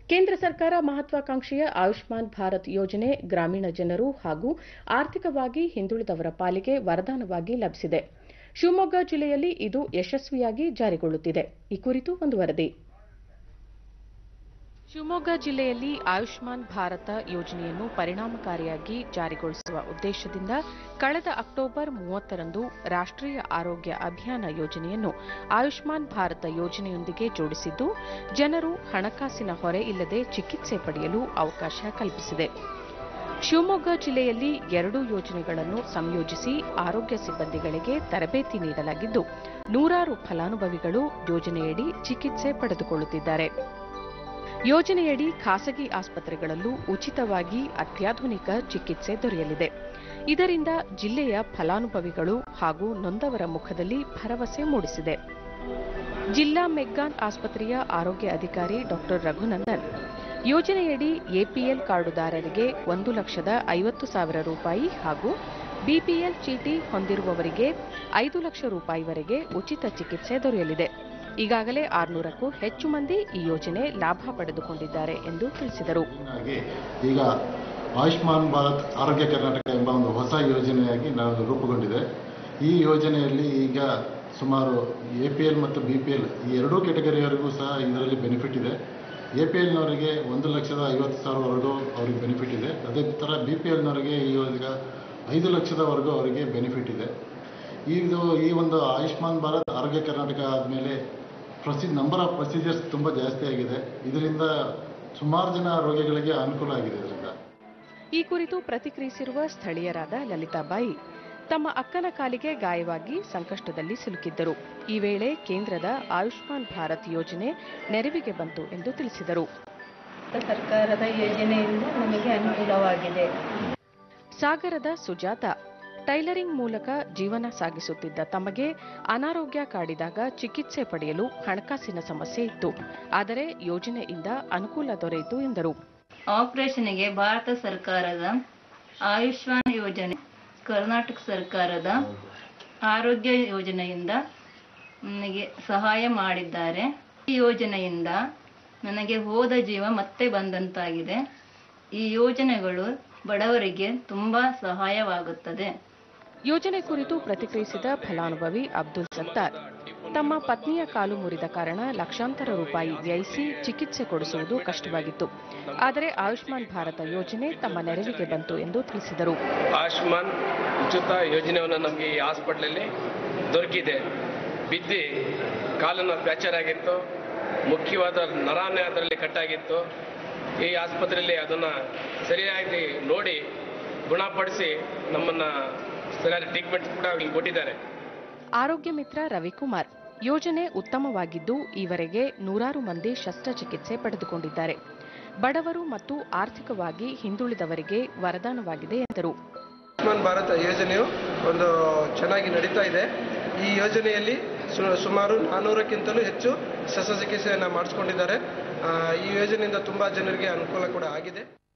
ಕೇಂದ್ರ ಸರ್ಕಾರ ಮಹತ್ವಾಕಾಂಕ್ಷೆಯ ಆಯುಷ್ಮಾನ್ ಭಾರತ್ ಯೋಜನೆ ಗ್ರಾಮೀಣ ಜನರು ಹಾಗೂ ಆರ್ಥಿಕವಾಗಿ ಹಿಂದುಳಿದವರ ಪಾಲಿಗೆ ವರದಾನವಾಗಿ ಲಭಿಸಿದೆ ಶಿವಮೊಗ್ಗ ಜಿಲ್ಲೆಯಲ್ಲಿ ಇದು ಯಶಸ್ವಿಯಾಗಿ ಜಾರಿಗೊಳ್ಳುತ್ತಿದೆ ಈ ಕುರಿತು ಒಂದು ವರದಿ ಶಿವಮೊಗ್ಗ ಜಿಲ್ಲೆಯಲ್ಲಿ ಆಯುಷ್ಮಾನ್ ಭಾರತ ಯೋಜನೆಯನ್ನು ಪರಿಣಾಮಕಾರಿಯಾಗಿ ಜಾರಿಗೊಳಿಸುವ ಉದ್ದೇಶದಿಂದ ಕಳೆದ ಅಕ್ಟೋಬರ್ ಮೂವತ್ತರಂದು ರಾಷ್ಟ್ರೀಯ ಆರೋಗ್ಯ ಅಭಿಯಾನ ಯೋಜನೆಯನ್ನು ಆಯುಷ್ಮಾನ್ ಭಾರತ ಯೋಜನೆಯೊಂದಿಗೆ ಜೋಡಿಸಿದ್ದು ಜನರು ಹಣಕಾಸಿನ ಹೊರೆ ಇಲ್ಲದೆ ಚಿಕಿತ್ಸೆ ಪಡೆಯಲು ಅವಕಾಶ ಕಲ್ಪಿಸಿದೆ ಶಿವಮೊಗ್ಗ ಜಿಲ್ಲೆಯಲ್ಲಿ ಎರಡೂ ಯೋಜನೆಗಳನ್ನು ಸಂಯೋಜಿಸಿ ಆರೋಗ್ಯ ಸಿಬ್ಬಂದಿಗಳಿಗೆ ತರಬೇತಿ ನೀಡಲಾಗಿದ್ದು ನೂರಾರು ಫಲಾನುಭವಿಗಳು ಯೋಜನೆಯಡಿ ಚಿಕಿತ್ಸೆ ಪಡೆದುಕೊಳ್ಳುತ್ತಿದ್ದಾರೆ ಯೋಜನೆಯಡಿ ಖಾಸಗಿ ಆಸ್ಪತ್ರೆಗಳಲ್ಲೂ ಉಚಿತವಾಗಿ ಅತ್ಯಾಧುನಿಕ ಚಿಕಿತ್ಸೆ ದೊರೆಯಲಿದೆ ಇದರಿಂದ ಜಿಲ್ಲೆಯ ಫಲಾನುಭವಿಗಳು ಹಾಗೂ ನೊಂದವರ ಮುಖದಲ್ಲಿ ಭರವಸೆ ಮೂಡಿಸಿದೆ ಜಿಲ್ಲಾ ಮೆಗ್ಗಾನ್ ಆಸ್ಪತ್ರೆಯ ಆರೋಗ್ಯ ಅಧಿಕಾರಿ ಡಾ ರಘುನಂದನ್ ಯೋಜನೆಯಡಿ ಎಪಿಎಲ್ ಕಾರ್ಡುದಾರರಿಗೆ ಒಂದು ಲಕ್ಷದ ಐವತ್ತು ಸಾವಿರ ರೂಪಾಯಿ ಹಾಗೂ ಬಿಪಿಎಲ್ ಚೀಟಿ ಹೊಂದಿರುವವರಿಗೆ ಐದು ಲಕ್ಷ ರೂಪಾಯಿವರೆಗೆ ಉಚಿತ ಚಿಕಿತ್ಸೆ ದೊರೆಯಲಿದೆ ಈಗಾಗಲೇ ಆರುನೂರಕ್ಕೂ ಹೆಚ್ಚು ಮಂದಿ ಈ ಯೋಜನೆ ಲಾಭ ಪಡೆದುಕೊಂಡಿದ್ದಾರೆ ಎಂದು ತಿಳಿಸಿದರು ಹಾಗೆ ಈಗ ಆಯುಷ್ಮಾನ್ ಭಾರತ್ ಆರೋಗ್ಯ ಕರ್ನಾಟಕ ಎಂಬ ಒಂದು ಹೊಸ ಯೋಜನೆಯಾಗಿ ನಾವು ರೂಪುಗೊಂಡಿದೆ ಈ ಯೋಜನೆಯಲ್ಲಿ ಈಗ ಸುಮಾರು ಎ ಪಿ ಎಲ್ ಮತ್ತು ಬಿ ಪಿ ಎಲ್ ಈ ಎರಡೂ ಕೆಟಗರಿಯವರೆಗೂ ಸಹ ಇದರಲ್ಲಿ ಬೆನಿಫಿಟ್ ಇದೆ ಎ ಪಿ ಎಲ್ನವರಿಗೆ ಒಂದು ಲಕ್ಷದ ಐವತ್ತು ಸಾವಿರವರೆಗೂ ಅವರಿಗೆ ಬೆನಿಫಿಟ್ ಇದೆ ಅದೇ ಥರ ಬಿ ಪಿ ಎಲ್ನವರಿಗೆ ಈಗ ಐದು ಲಕ್ಷದವರೆಗೂ ಅವರಿಗೆ ಬೆನಿಫಿಟ್ ಇದೆ ಇದು ಈ ಒಂದು ಆಯುಷ್ಮಾನ್ ಭಾರತ್ ಆರೋಗ್ಯ ಕರ್ನಾಟಕ ಆದಮೇಲೆ ಪ್ರೊಸಿ ನಂಬರ್ ಆಫ್ ಪ್ರೊಸೀಜರ್ಸ್ ತುಂಬ ಜಾಸ್ತಿ ಆಗಿದೆ ಇದರಿಂದ ಸುಮಾರು ಜನ ರೋಗಿಗಳಿಗೆ ಅನುಕೂಲ ಆಗಿದೆ ಇದರಿಂದ ಈ ಕುರಿತು ಪ್ರತಿಕ್ರಿಯಿಸಿರುವ ಸ್ಥಳೀಯರಾದ ಲಲಿತಾಬಾಯಿ ತಮ್ಮ ಅಕ್ಕನ ಕಾಲಿಗೆ ಗಾಯವಾಗಿ ಸಂಕಷ್ಟದಲ್ಲಿ ಸಿಲುಕಿದ್ದರು ಈ ವೇಳೆ ಕೇಂದ್ರದ ಆಯುಷ್ಮಾನ್ ಭಾರತ್ ಯೋಜನೆ ನೆರವಿಗೆ ಬಂತು ಎಂದು ತಿಳಿಸಿದರು ಸರ್ಕಾರದ ಯೋಜನೆಯಿಂದ ನಮಗೆ ಅನುಕೂಲವಾಗಿದೆ ಸಾಗರದ ಸುಜಾತ ಟೈಲರಿಂಗ್ ಮೂಲಕ ಜೀವನ ಸಾಗಿಸುತ್ತಿದ್ದ ತಮಗೆ ಅನಾರೋಗ್ಯ ಕಾಡಿದಾಗ ಚಿಕಿತ್ಸೆ ಪಡೆಯಲು ಹಣಕಾಸಿನ ಸಮಸ್ಯೆ ಇತ್ತು ಆದರೆ ಯೋಜನೆಯಿಂದ ಅನುಕೂಲ ದೊರೆಯಿತು ಎಂದರು ಆಪರೇಷನ್ಗೆ ಭಾರತ ಸರ್ಕಾರದ ಆಯುಷ್ಮಾನ್ ಯೋಜನೆ ಕರ್ನಾಟಕ ಸರ್ಕಾರದ ಆರೋಗ್ಯ ಯೋಜನೆಯಿಂದ ನನಗೆ ಸಹಾಯ ಮಾಡಿದ್ದಾರೆ ಈ ಯೋಜನೆಯಿಂದ ನನಗೆ ಹೋದ ಜೀವ ಮತ್ತೆ ಬಂದಂತಾಗಿದೆ ಈ ಯೋಜನೆಗಳು ಬಡವರಿಗೆ ತುಂಬಾ ಸಹಾಯವಾಗುತ್ತದೆ ಯೋಜನೆ ಕುರಿತು ಪ್ರತಿಕ್ರಿಯಿಸಿದ ಫಲಾನುಭವಿ ಅಬ್ದುಲ್ ಸತ್ತಾರ್ ತಮ್ಮ ಪತ್ನಿಯ ಕಾಲು ಮುರಿದ ಕಾರಣ ಲಕ್ಷಾಂತರ ರೂಪಾಯಿ ವ್ಯಯಿಸಿ ಚಿಕಿತ್ಸೆ ಕೊಡಿಸುವುದು ಕಷ್ಟವಾಗಿತ್ತು ಆದರೆ ಆಯುಷ್ಮಾನ್ ಭಾರತ ಯೋಜನೆ ತಮ್ಮ ನೆರವಿಗೆ ಬಂತು ಎಂದು ತಿಳಿಸಿದರು ಆಯುಷ್ಮಾನ್ ಉಚಿತ ಯೋಜನೆಯನ್ನು ನಮಗೆ ಈ ಹಾಸ್ಪಿಟ್ಲಲ್ಲಿ ದೊರಕಿದೆ ಬಿದ್ದು ಕಾಲನ್ನು ಫ್ರ್ಯಾಕ್ಚರ್ ಆಗಿತ್ತು ಮುಖ್ಯವಾದ ನರಾನೇ ಅದರಲ್ಲಿ ಕಟ್ಟಾಗಿತ್ತು ಈ ಆಸ್ಪತ್ರೆಯಲ್ಲಿ ಅದನ್ನು ಸರಿಯಾಗಿ ನೋಡಿ ಗುಣಪಡಿಸಿ ನಮ್ಮನ್ನು ಸರಿಯಾದ ಟ್ರೀಟ್ಮೆಂಟ್ ಕೂಡ ಇಲ್ಲಿ ಕೊಟ್ಟಿದ್ದಾರೆ ಆರೋಗ್ಯ ಮಿತ್ರ ರವಿಕುಮಾರ್ ಯೋಜನೆ ಉತ್ತಮವಾಗಿದ್ದು ಈವರೆಗೆ ನೂರಾರು ಮಂದಿ ಶಸ್ತ್ರಚಿಕಿತ್ಸೆ ಪಡೆದುಕೊಂಡಿದ್ದಾರೆ ಬಡವರು ಮತ್ತು ಆರ್ಥಿಕವಾಗಿ ಹಿಂದುಳಿದವರಿಗೆ ವರದಾನವಾಗಿದೆ ಎಂದರು ಆಯುಷ್ಮಾನ್ ಭಾರತ ಯೋಜನೆಯು ಒಂದು ಚೆನ್ನಾಗಿ ನಡೀತಾ ಇದೆ ಈ ಯೋಜನೆಯಲ್ಲಿ ಸು- ಸುಮಾರು ನಾನ್ನೂರಕ್ಕಿಂತಲೂ ಹೆಚ್ಚು ಶಸ್ತ್ರಚಿಕಿತ್ಸೆಯನ್ನು ಮಾಡಿಸ್ಕೊಂಡಿದ್ದಾರೆ ಆ, ಈ ಯೋಜನೆಯಿಂದ ತುಂಬ ಜನರಿಗೆ ಅನುಕೂಲ ಕೂಡ ಆಗಿದೆ